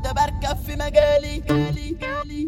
مدى بركب في مجالي جالي جالي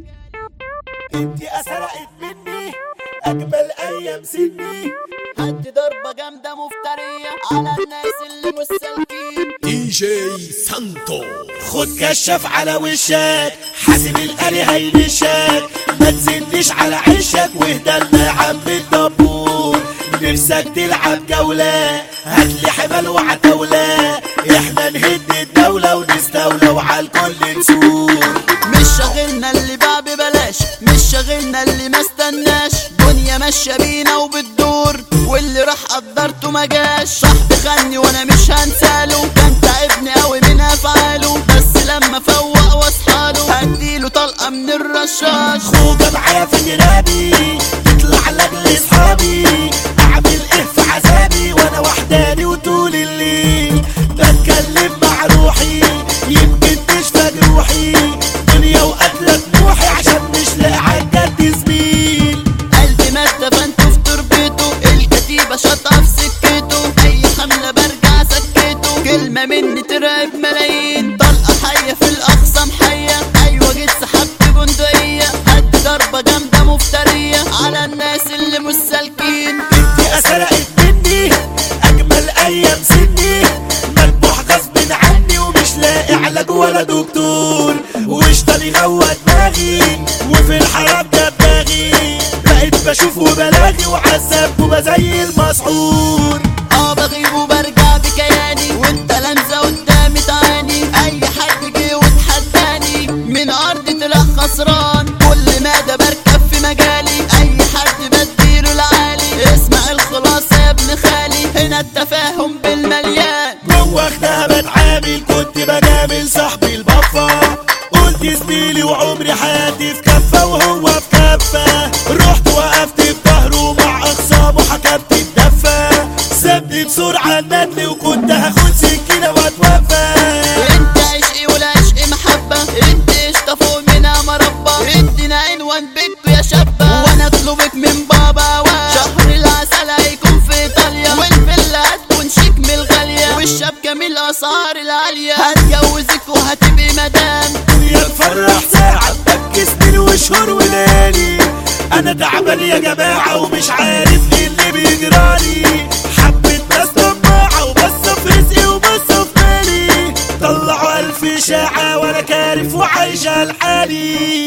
انتي اسرقت مني اجمل ايام سني هدي ضربة جامدة مفترية على الناس اللي مش سالكين دي جي سانتو خد كشاف على وشك حاسب القري هينشك ما تزنش على عشك واهدى لنا يا عم الدبور نفسك تلعب جولة هاتلي حمل وعتاولة احنا نهد الدولة ونستولى وعلى الكل نسور مش شاغلنا اللي باع ببلاش مش شاغلنا اللي ما استناش دنيا ماشية بينا وبتدور واللي راح قدرته ما جاش صاحبي خاني وانا مش هنساله كان تعبني قوي من افعاله بس لما فوق واصحاله هديله طلقة من الرشاش خوجة معايا في جنابي تطلع لاجل اصحابي اعمل ايه في عذابي وانا وحداني وطول الليل بتكلم مع روحي يمكن تشفى جروحي دنيا وقتلة طموحي عشان مش لاقي عالجد زميل قلبي مات دفنته في تربته الكتيبة شاطها في سكته اي حملة برجع سكته كلمة مني ترعب ملايين طلقة حية في الاقصى محية ايوه جيت سحبت بندقية قد ضربة جامدة مفترية على الناس اللي مش سالكين انتي اسرقت مني اجمل ايام سني مذبوح غصب عني ومش لاقي علاج ولا دكتور واشتري غوى دماغي وفي الحرام دماغي بقيت بشوف وبلاغي وعذاب وبقى زي المسحور اه بغيب وبرجع بكياني وانت لمزة قدامي تعاني اي حد جه وتحداني من ارض طلع خسران كل مدى بركب في مجالي اي حد بديله العالي اسمع الخلاصة يا ابن خالي هنا التفاهم بالمليان جوه خدها بتعامل كنت بجامل صاحبي البفة قلت زميلي وعمري حياتي في كفة وهو في كفة رحت وقفت في ظهره مع اخصامه حكمت الدفة سابني بسرعة الندل وكنت هاخد سكينة واتوفى انت عشقي ولا عشق محبة انت قشطة فوق منها مربى ادينا عنوان بيتكو يا شابة وانا اطلبك من بابا و شهر العسل هيكون في ايطاليا والفيلا هتكون شيك من الغالية والشبكة من الاسعار العالية هتجوزك وهتبقي مدام يا تفرح ساعة تبكي سنين وشهور وليالي انا تعبان يا جماعة ومش عارف ايه اللي بيجرالي حبة ناس طماعة وبس في رزقي وبس في مالي طلعوا الف اشاعة وانا كارف وعايشة لحالي